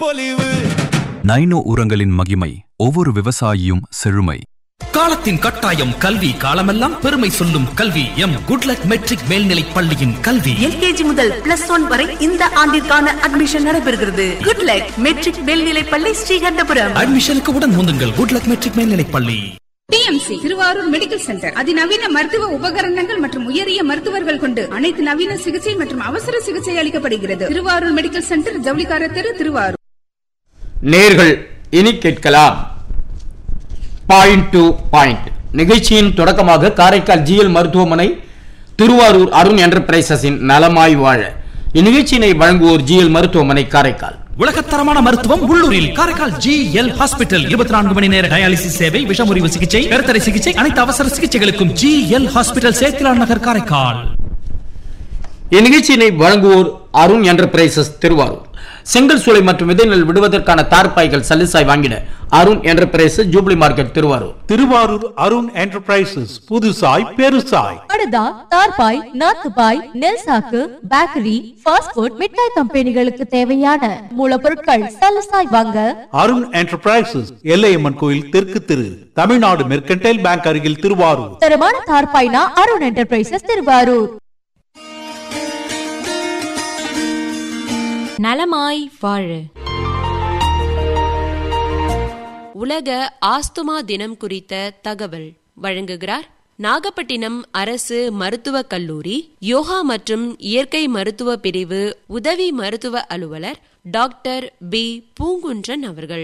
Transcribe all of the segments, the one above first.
பொலிவு நைனோ உரங்களின் மகிமை ஒவ்வொரு விவசாயியும் செழுமை காலத்தின் கட்டாயம் கல்வி காலமெல்லாம் பெருமை சொல்லும் கல்வி எம் குட்லக் மெட்ரிக் மேல்நிலைப் பள்ளியின் கல்வி எல்கேஜி முதல் பிளஸ் ஒன் வரை இந்த ஆண்டிற்கான அட்மிஷன் நடைபெறுகிறது குட் லக் மெட்ரிக் மேல்நிலைப் பள்ளி ஸ்ரீகண்டபுரம் அட்மிஷனுக்கு உடன் முந்துங்கள் குட்லக் மெட்ரிக் மேல்நிலைப் பள்ளி டிஎம்சி திருவாரூர் மெடிக்கல் சென்டர் அதிநவீன மருத்துவ உபகரணங்கள் மற்றும் உயரிய மருத்துவர்கள் கொண்டு அனைத்து நவீன சிகிச்சை மற்றும் அவசர சிகிச்சை அளிக்கப்படுகிறது திருவாரூர் மெடிக்கல் சென்டர் ஜவுளிக்கார தெரு திருவாரூர் நேர்கள் இனி கேட்கலாம் பாயிண்ட் டு பாயிண்ட் நிகழ்ச்சியின் தொடக்கமாக காரைக்கால் ஜிஎல் மருத்துவமனை திருவாரூர் அருண் என்டர்பிரைசஸின் நலமாய் வாழ இந்நிகழ்ச்சியினை வழங்குவோர் ஜிஎல் மருத்துவமனை காரைக்கால் உலகத்தரமான மருத்துவம் உள்ளூரில் காரைக்கால் ஜி எல் ஹாஸ்பிட்டல் இருபத்தி நான்கு மணி நேர டயாலிசிஸ் சேவை விஷமுறிவு சிகிச்சை கருத்தடை சிகிச்சை அனைத்து அவசர சிகிச்சைகளுக்கும் G L hospital Sethilan Nagar Karaikal இந்நிகழ்ச்சியினை வழங்குவோர் அருண் என்டர்பிரைசஸ் திருவாரூர் செங்கல் சூளை மற்றும் விதைநெல் விடுவதற்கான தார்ப்பாய்கள் சல்லிசாய் வாங்கிட Arun enterprises jubilee market Thiruvarur Thiruvarur Arun enterprises புதுசாய் பெருசாய் படுதா தார்பாய் நாத்துபாய் நெல் சாக்கு பேக்கரி ஃபாஸ்ட் ஃபுட் மிட்டாய் கம்பெனிகளுக்கு தேவையான மூலப்பொருட்கள் சலசாய் வாங்க அருண் என்டர்பிரைசஸ் எல்லையம்மன் கோயில் தெற்கு திரு தமிழ்நாடு மெர்கன்டைல் பேங்க் அருகில் திருவாரூர் தரமான தார்பாய்னா அருண் என்டர்பிரைசஸ் திருவாரூர் நலமாய் வாழ உலக ஆஸ்துமா தினம் குறித்த தகவல் வழங்குகிறார் நாகப்பட்டினம் அரசு மருத்துவக் கல்லூரி யோகா மற்றும் இயற்கை மருத்துவ பிரிவு உதவி மருத்துவ அலுவலர் டாக்டர் பி பூங்குன்றன் அவர்கள்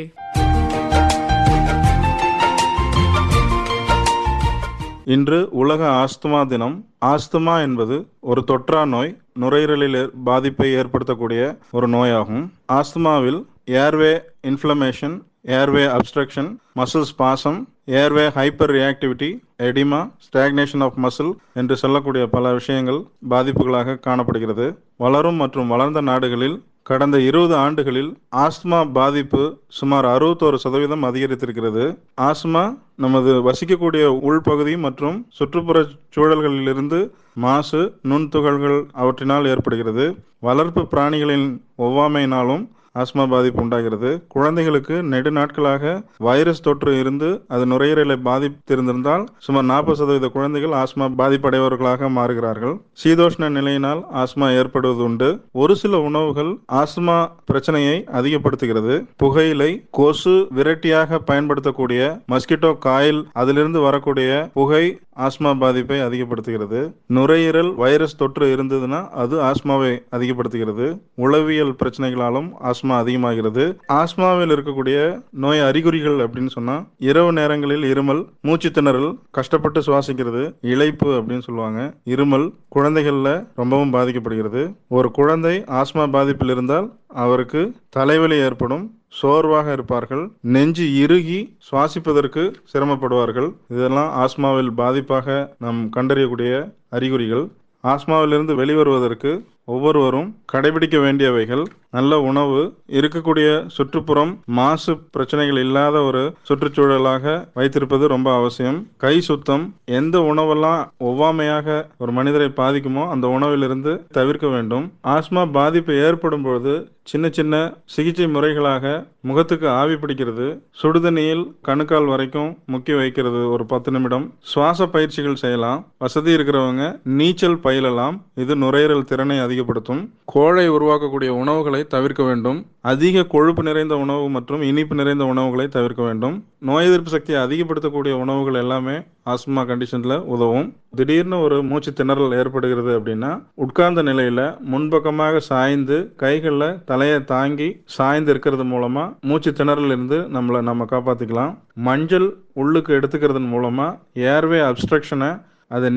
இன்று உலக ஆஸ்துமா தினம் ஆஸ்துமா என்பது ஒரு தொற்றா நோய் நுரையீரலில் பாதிப்பை ஏற்படுத்தக்கூடிய ஒரு நோயாகும் ஆஸ்துமாவில் airway inflammation airway obstruction muscle spasm airway hyperreactivity oedema stagnation of muscle என்று சொல்லக்கூடிய பல விஷயங்கள் பாதிப்புகளாக காணப்படுகிறது வளரும் மற்றும் வளர்ந்த நாடுகளில் கடந்த இருபது ஆண்டுகளில் ஆஸ்துமா பாதிப்பு சுமார் அறுபத்தோரு சதவீதம் அதிகரித்திருக்கிறது ஆஸ்துமா நமது வசிக்கக்கூடிய உள்பகுதி மற்றும் சுற்றுப்புற சூழல்களிலிருந்து மாசு நுண்துகள்கள் அவற்றினால் ஏற்படுகிறது வளர்ப்பு பிராணிகளின் ஒவ்வாமையினாலும் ஆஸ்மா பாதிப்பு உண்டாகிறது குழந்தைகளுக்கு நெடு நாட்களாக வைரஸ் தொற்று இருந்து அது நுரையீரலை பாதித்திருந்திருந்தால் சுமார் நாற்பது சதவீத குழந்தைகள் ஆஸ்மா பாதிப்படைவர்களாக மாறுகிறார்கள் சீதோஷ்ண நிலையினால் ஆஸ்மா ஏற்படுவது உண்டு ஒரு சில உணவுகள் ஆஸ்மா பிரச்சனையை அதிகப்படுத்துகிறது புகையிலை கொசு விரட்டியாக பயன்படுத்தக்கூடிய மஸ்கிட்டோ காயில் அதிலிருந்து வரக்கூடிய புகை ஆஸ்மா பாதிப்பை அதிகப்படுத்துகிறது நுரையீரல் வைரஸ் தொற்று இருந்ததுன்னா அது ஆஸ்மாவை அதிகப்படுத்துகிறது உளவியல் பிரச்சனைகளாலும் ஆஸ்மா அதிகமாகிறது ஆஸ்மாவில் இருக்கக்கூடிய நோய் அறிகுறிகள் அப்படின்னு சொன்னா இரவு நேரங்களில் இருமல் மூச்சு திணறல் கஷ்டப்பட்டு சுவாசிக்கிறது இழைப்பு அப்படின்னு சொல்லுவாங்க இருமல் குழந்தைகள்ல ரொம்பவும் பாதிக்கப்படுகிறது ஒரு குழந்தை ஆஸ்மா பாதிப்பில் இருந்தால் அவருக்கு தலைவலி ஏற்படும் சோர்வாக இருப்பார்கள் நெஞ்சு இறுகி சுவாசிப்பதற்கு சிரமப்படுவார்கள் இதெல்லாம் ஆஸ்மாவில் பாதிப்பாக நாம் கண்டறியக்கூடிய அறிகுறிகள் ஆஸ்மாவிலிருந்து வெளிவருவதற்கு ஒவ்வொருவரும் கடைபிடிக்க வேண்டியவைகள் நல்ல உணவு இருக்கக்கூடிய சுற்றுப்புறம் மாசு பிரச்சனைகள் இல்லாத ஒரு சுற்றுச்சூழலாக வைத்திருப்பது ரொம்ப அவசியம் கை சுத்தம் எந்த உணவெல்லாம் ஒவ்வாமையாக ஒரு மனிதரை பாதிக்குமோ அந்த உணவிலிருந்து தவிர்க்க வேண்டும் ஆஸ்மா பாதிப்பு ஏற்படும் பொழுது சின்ன சின்ன சிகிச்சை முறைகளாக முகத்துக்கு ஆவி பிடிக்கிறது சுடுதண்ணியில் கணுக்கால் வரைக்கும் முக்கி வைக்கிறது ஒரு பத்து நிமிடம் சுவாச பயிற்சிகள் செய்யலாம் வசதி இருக்கிறவங்க நீச்சல் பயிலலாம் இது நுரையீரல் திறனை அதிகப்படுத்தும் கோழை உருவாக்கக்கூடிய உணவுகளை தவிர்க்க வேண்டும் அதிக கொழுப்பு நிறைந்த உணவு மற்றும் இனிப்பு நிறைந்த உணவுகளை தவிர்க்க வேண்டும் நோய் எதிர்ப்பு சக்தியை அதிகப்படுத்தக்கூடிய உணவுகள் எல்லாமே ஆஸ்மா கண்டிஷன்ல உதவும் திடீர்னு ஒரு மூச்சு திணறல் ஏற்படுகிறது அப்படின்னா உட்கார்ந்த நிலையில முன்பக்கமாக சாய்ந்து கைகளில் தலையை தாங்கி சாய்ந்து இருக்கிறது மூலமா மூச்சு திணறல் இருந்து நம்மளை நம்ம காப்பாத்திக்கலாம் மஞ்சள் உள்ளுக்கு எடுத்துக்கிறதன் மூலமா ஏர்வே அப்ஸ்ட்ரக்ஷனை அதை